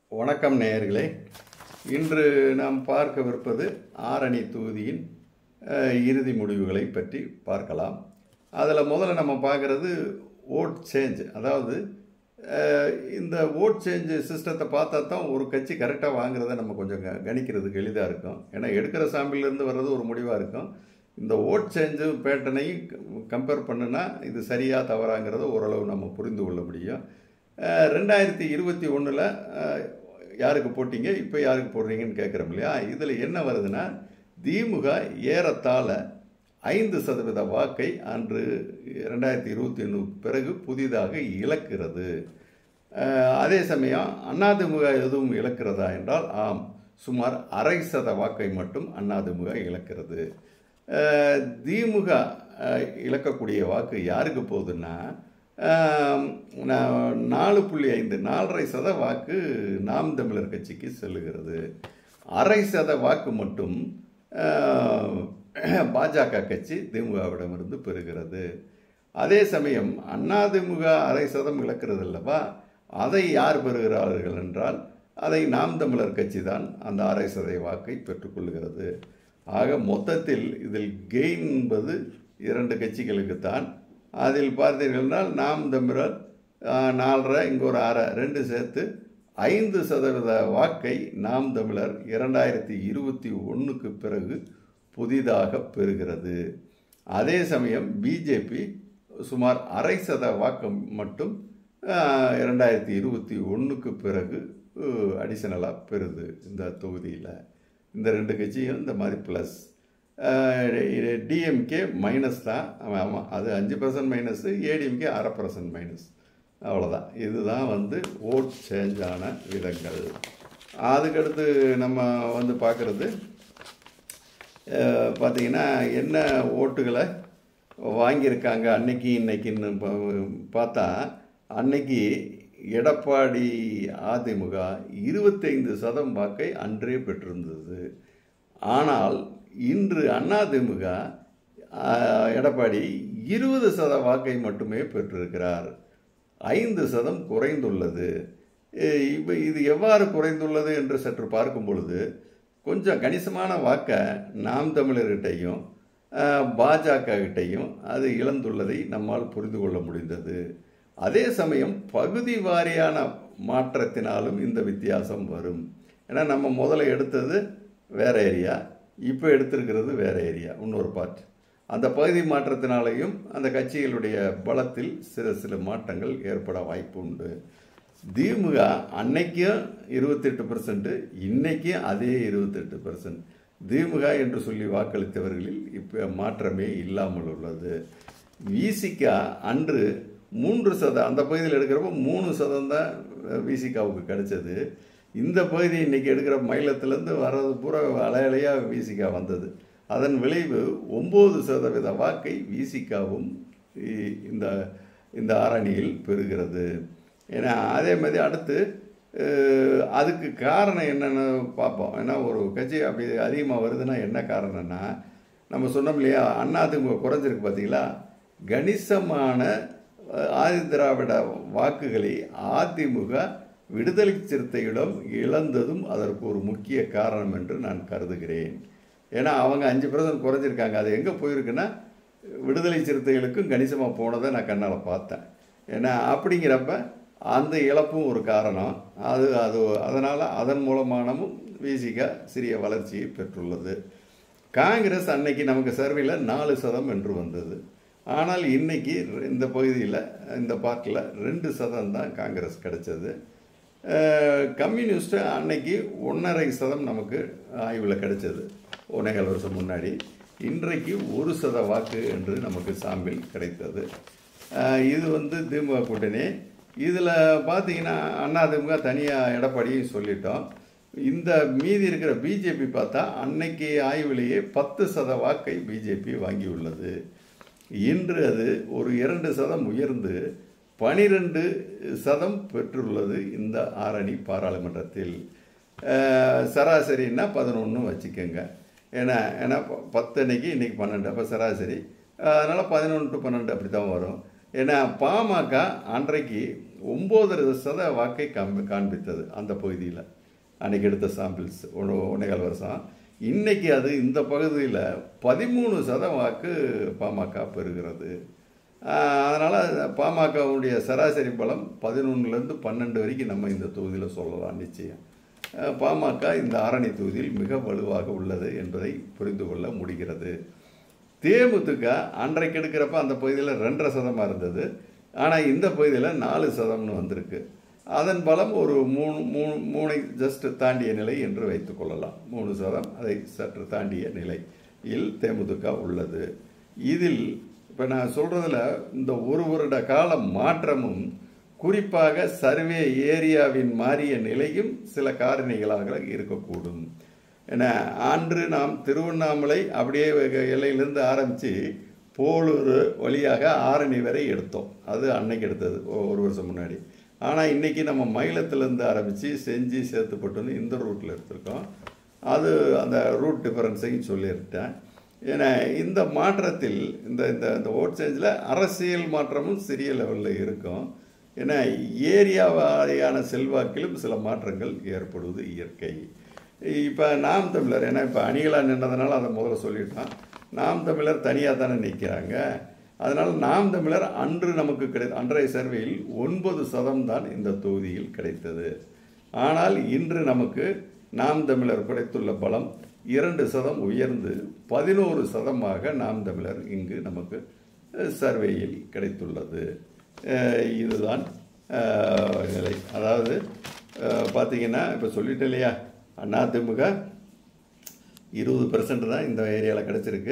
வணக்கம் நேயர்களே இன்று நாம் பார்க்கவிருப்பது ஆரணி தொகுதியின் அஹ், இறுதி முடிவுகளை பற்றி பார்க்கலாம் அதில் முதல்ல நம்ம பார்க்குறது ஓட் சேஞ்ச் அதாவது அஹ், இந்த ஓட் சேஞ்ச் சிஸ்டத்தை பார்த்தா தான் ஒரு கட்சி கரெக்டாக வாங்குறத நம்ம கொஞ்சம் க- கணிக்கிறதுக்கு எளிதாக இருக்கும் ஏன்னா எடுக்கிற சாம்பிள்லேருந்து வர்றது ஒரு முடிவாக இருக்கும் இந்த ஓட் சேஞ்சு பேட்டர்னையும் கம்பேர் பண்ணுனா இது சரியா தவறாங்கிறத ஓரளவு நம்ம புரிந்து கொள்ள முடியும் அஹ், ரெண்டாயிரத்தி இருபத்தி ஒன்றில் யாருக்கு போட்டீங்க இப்போ யாருக்கு போடுறீங்கன்னு கேட்குறோம் இல்லையா இதில் என்ன வருதுன்னா திமுக ஏறத்தாழ ஐந்து சதவீத வாக்கை அன்று ரெண்டாயிரத்தி இருபத்தி ஒன்றுக்கு பிறகு புதிதாக இழக்கிறது அஹ், அதே சமயம் அதிமுக எதுவும் இழக்கிறதா என்றால் ஆம் சுமார் அரை சத வாக்கை மட்டும் அதிமுக இழக்கிறது அஹ், திமுக அஹ், இழக்கக்கூடிய வாக்கு யாருக்கு போகுதுன்னா அஹ், நா- நாலு புள்ளி ஐந்து நாலரை சத வாக்கு நாம் தமிழர் கட்சிக்கு செல்லுகிறது அரை சத வாக்கு மட்டும் அஹ், பாஜக கட்சி திமுகவிடமிருந்து பெறுகிறது அதே சமயம் அதிமுக அரை சதம் இழக்கிறது அல்லவா அதை யார் பெறுகிறார்கள் என்றால் அதை நாம் தமிழர் கட்சி தான் அந்த அரை சதை வாக்கை பெற்றுக்கொள்கிறது ஆக மொத்தத்தில் இதில் கெயின் என்பது இரண்டு கட்சிகளுக்குத்தான் அதில் பார்த்தீர்கள்னால் நாம் தமிழர் ஆஹ், நாலரை இங்கே ஒரு அரை ரெண்டு சேர்த்து ஐந்து சதவீத வாக்கை நாம் தமிழர் இரண்டாயிரத்தி இருபத்தி ஒன்றுக்கு பிறகு புதிதாக பெறுகிறது அதே சமயம் பிஜேபி சுமார் அரை சத வாக்கு மட்டும் ஆஹ், இரண்டாயிரத்தி இருபத்தி ஒன்றுக்கு பிறகு அடிஷனலாக பெறுது இந்த தொகுதியில் இந்த ரெண்டு கட்சியும் இந்த மாதிரி ப்ளஸ் டிஎம்கே மைனஸ் தான் ஆமாம் ஆமாம் அது அஞ்சு பர்சன்ட் மைனஸ் ஏடிஎம்கே அரை பர்சன்ட் மைனஸ் அவ்வளோதான் இதுதான் வந்து ஓட் சேஞ்ச் ஆன விதங்கள் அதுக்கடுத்து நம்ம வந்து பார்க்குறது பார்த்தீங்கன்னா என்ன ஓட்டுகளை வாங்கியிருக்காங்க அன்னைக்கு இன்னைக்குன்னு பா- பார்த்தா அன்னைக்கு எடப்பாடி அதிமுக இருபத்தைந்து சதம் வாக்கை அன்றே பெற்றிருந்தது ஆனால் இன்று அதிமுக ஆஹ், எடப்பாடி இருபது சத வாக்கை மட்டுமே பெற்றிருக்கிறார் ஐந்து சதம் குறைந்துள்ளது எ- இப்ப இது எவ்வாறு குறைந்துள்ளது என்று சற்று பார்க்கும் பொழுது கொஞ்சம் கணிசமான வாக்கை நாம் தமிழர்கிட்டையும் பாஜக கிட்டையும் அது இழந்துள்ளதை நம்மால் புரிந்து கொள்ள முடிந்தது அதே சமயம் பகுதி வாரியான மாற்றத்தினாலும் இந்த வித்தியாசம் வரும் ஏன்னா நம்ம முதல்ல எடுத்தது வேற ஏரியா இப்போ எடுத்திருக்கிறது வேற ஏரியா இன்னொரு பார்ட் அந்த பகுதி மாற்றத்தினாலேயும் அந்த கட்சிகளுடைய பலத்தில் சில சில மாற்றங்கள் ஏற்பட வாய்ப்பு உண்டு திமுக அன்னைக்கும் இருபத்தெட்டு பர்சன்ட் இன்னைக்கும் அதே இருபத்தெட்டு பர்சன்ட் திமுக என்று சொல்லி வாக்களித்தவர்களில் இப்போ மாற்றமே இல்லாமல் உள்ளது விசிகா அன்று மூன்று சதம் அந்த பகுதியில் எடுக்கிறப்போ மூணு சதம் தான் விசிகாவுக்கு கிடைச்சது இந்த பகுதி இன்னைக்கு எடுக்கிற மயிலத்திலேருந்து வர்றது பூரா அலையலையாக விசிகா வந்தது அதன் விளைவு ஒம்பது சதவீத வாக்கை விசிகாவும் இந்த இந்த ஆரணியில் பெறுகிறது ஏன்னா அதே மாதிரி அடுத்து அஹ், அதுக்கு காரணம் என்னன்னு பார்ப்போம் ஏன்னா ஒரு கட்சி அப்படி அதிகமாக வருதுன்னா என்ன காரணம்னா நம்ம சொன்னோம் இல்லையா அதிமுக குறைஞ்சிருக்கு பார்த்தீங்களா கணிசமான அஹ், ஆதி திராவிட வாக்குகளை அதிமுக விடுதலை சிறுத்தையிடம் இழந்ததும் அதற்கு ஒரு முக்கிய காரணம் என்று நான் கருதுகிறேன் ஏன்னா அவங்க அஞ்சு பர்சன்ட் குறைஞ்சிருக்காங்க அது எங்கே போயிருக்குன்னா விடுதலை சிறுத்தைகளுக்கும் கணிசமாக போனதை நான் கண்ணால் பார்த்தேன் ஏன்னா அப்படிங்கிறப்ப அந்த இழப்பும் ஒரு காரணம் அது அது அதனால் அதன் மூலமானமும் விசிக சிறிய வளர்ச்சியை பெற்றுள்ளது காங்கிரஸ் அன்னைக்கு நமக்கு சர்வேல நாலு சதம் என்று வந்தது ஆனால் இன்னைக்கு இந்த பகுதியில் இந்த பார்ட்டில் ரெண்டு சதம் தான் காங்கிரஸ் கிடைச்சது அஹ், கம்யூனிஸ்ட் அன்னைக்கு ஒன்றரை சதம் நமக்கு ஆய்வில் கிடைச்சது ஒன்னேகால் வருஷம் முன்னாடி இன்றைக்கு ஒரு சத வாக்கு என்று நமக்கு சாம்பிள் கிடைத்தது அஹ், இது வந்து திமுக கூட்டணி இதில் பார்த்தீங்கன்னா அதிமுக தனியாக எடப்பாடியும் சொல்லிட்டோம் இந்த மீதி இருக்கிற பிஜேபி பார்த்தா அன்னைக்கு ஆய்விலேயே பத்து சத வாக்கை பிஜேபி வாங்கியுள்ளது இன்று அது ஒரு இரண்டு சதம் உயர்ந்து பனிரெண்டு சதம் பெற்றுள்ளது இந்த ஆரணி பாராளுமன்றத்தில் அஹ், சராசரின்னா பதினொன்று வச்சுக்கோங்க ஏன்னா ஏன்னா ப- பத்து அன்னைக்கு இன்னைக்கு பன்னெண்டு அப்போ சராசரி அதனால் பதினொன்று டு பன்னெண்டு அப்படி தான் வரும் ஏன்னா பாமக அன்றைக்கு ஒம்போதரை சத வாக்கை காண்பி காண்பித்தது அந்த பகுதியில் அன்னைக்கு எடுத்த சாம்பிள்ஸ் ஒன்று ஒன்றேகால் வருஷம் இன்னைக்கு அது இந்த பகுதியில் பதிமூணு சத வாக்கு பாமக பெறுகிறது அதனால் பாமகவுடைய சராசரி பலம் பதினொன்றுலேருந்து பன்னெண்டு வரைக்கும் நம்ம இந்த தொகுதியில் சொல்லலாம் நிச்சயம் அஹ், பாமக இந்த ஆரணி தொகுதியில் மிக வலுவாக உள்ளது என்பதை புரிந்து கொள்ள முடிகிறது தேமுதிக அன்றைக்கு எடுக்கிறப்ப அந்த பகுதியில் ரெண்டரை சதமாக இருந்தது ஆனால் இந்த பகுதியில் நாலு சதம்னு வந்திருக்கு அதன் பலம் ஒரு மூணு மூணு மூணை ஜஸ்ட் தாண்டிய நிலை என்று வைத்துக்கொள்ளலாம் மூணு சதம் அதை சற்று தாண்டிய நிலையில் தேமுதிக உள்ளது இதில் இப்போ நான் சொல்கிறதுல இந்த ஒரு வருட கால மாற்றமும் குறிப்பாக சர்வே ஏரியாவின் மாறிய நிலையும் சில காரணிகளாக இருக்கக்கூடும் ஏன்னா அன்று நாம் திருவண்ணாமலை அப்படியே எல்லையிலிருந்து ஆரம்பித்து போலூர் வழியாக ஆரணி வரை எடுத்தோம் அது அன்னைக்கு எடுத்தது ஒ- ஒரு வருஷம் முன்னாடி ஆனால் இன்னைக்கு நம்ம மயிலத்திலேருந்து ஆரம்பித்து செஞ்சு சேர்த்துப்பட்டு இந்த ரூட்டில் எடுத்திருக்கோம் அது அந்த ரூட் டிஃபரன்ஸையும் சொல்லியிருட்டேன் ஏன்னா இந்த மாற்றத்தில் இந்த இந்த இந்த ஓட் சேஞ்சில் அரசியல் மாற்றமும் சிறிய லெவலில் இருக்கும் ஏன்னா ஏரியா வாரியான செல்வாக்கிலும் சில மாற்றங்கள் ஏற்படுவது இயற்கை இப்போ நாம் தமிழர் ஏன்னா இப்போ அணிகளாக நின்றதுனால அதை முதல்ல சொல்லிட்டான் நாம் தமிழர் தனியாக தானே நிற்கிறாங்க அதனால் நாம் தமிழர் அன்று நமக்கு கிடை அன்றைய சர்வேயில் ஒன்பது சதம் தான் இந்த தொகுதியில் கிடைத்தது ஆனால் இன்று நமக்கு நாம் தமிழர் கிடைத்துள்ள பலம் இரண்டு சதம் உயர்ந்து பதினோரு சதமாக நாம் தமிழர் இங்கு நமக்கு அஹ், சர்வேயில் கிடைத்துள்ளது அஹ், இதுதான் அஹ், நிலை அதாவது அஹ், பார்த்தீங்கன்னா இப்போ சொல்லிட்டேன் இல்லையா அதிமுக இருபது பெர்சன்ட் தான் இந்த ஏரியாவில் கிடச்சிருக்கு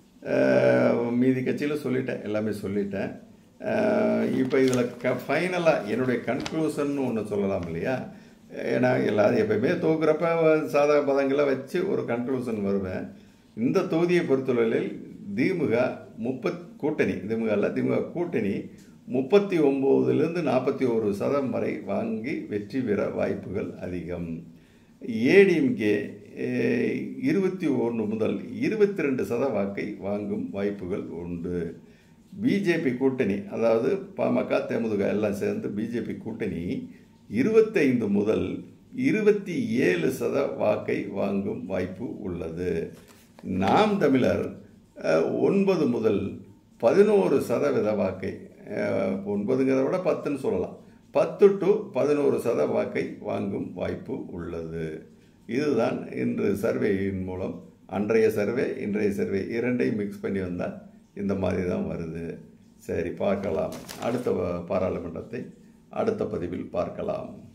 மீதி கட்சியில் சொல்லிட்டேன் எல்லாமே சொல்லிட்டேன் இப்போ இதில் க ஃபைனலாக என்னுடைய கன்க்ளூஷன் ஒன்று சொல்லலாம் இல்லையா ஏன்னா எல்லாரும் எப்பயுமே தோக்குறப்ப சாதக பதங்களை வச்சு ஒரு கன்க்ளூஷன் வருவேன் இந்த தொகுதியை பொறுத்தவரையில் திமுக முப்பத் கூட்டணி திமுக அல்ல திமுக கூட்டணி முப்பத்தி ஒம்போதுலேருந்து நாற்பத்தி ஒரு சதம் வரை வாங்கி வெற்றி பெற வாய்ப்புகள் அதிகம் ஏடிஎம்கே இருபத்தி ஒன்று முதல் இருபத்தி ரெண்டு சத வாக்கை வாங்கும் வாய்ப்புகள் உண்டு பிஜேபி கூட்டணி அதாவது பாமக தேமுதிக எல்லாம் சேர்ந்து பிஜேபி கூட்டணி இருபத்தைந்து முதல் இருபத்தி ஏழு சத வாக்கை வாங்கும் வாய்ப்பு உள்ளது நாம் தமிழர் அஹ், ஒன்பது முதல் பதினோரு சதவீத வாக்கை அஹ், ஒன்பதுங்கிறத விட பத்துன்னு சொல்லலாம் பத்து டு பதினோரு சத வாக்கை வாங்கும் வாய்ப்பு உள்ளது இதுதான் இன்று சர்வேயின் மூலம் அன்றைய சர்வே இன்றைய சர்வே இரண்டையும் மிக்ஸ் பண்ணி வந்தால் இந்த மாதிரி தான் வருது சரி பார்க்கலாம் அடுத்த பா- பாராளுமன்றத்தை அடுத்த பதிவில் பார்க்கலாம்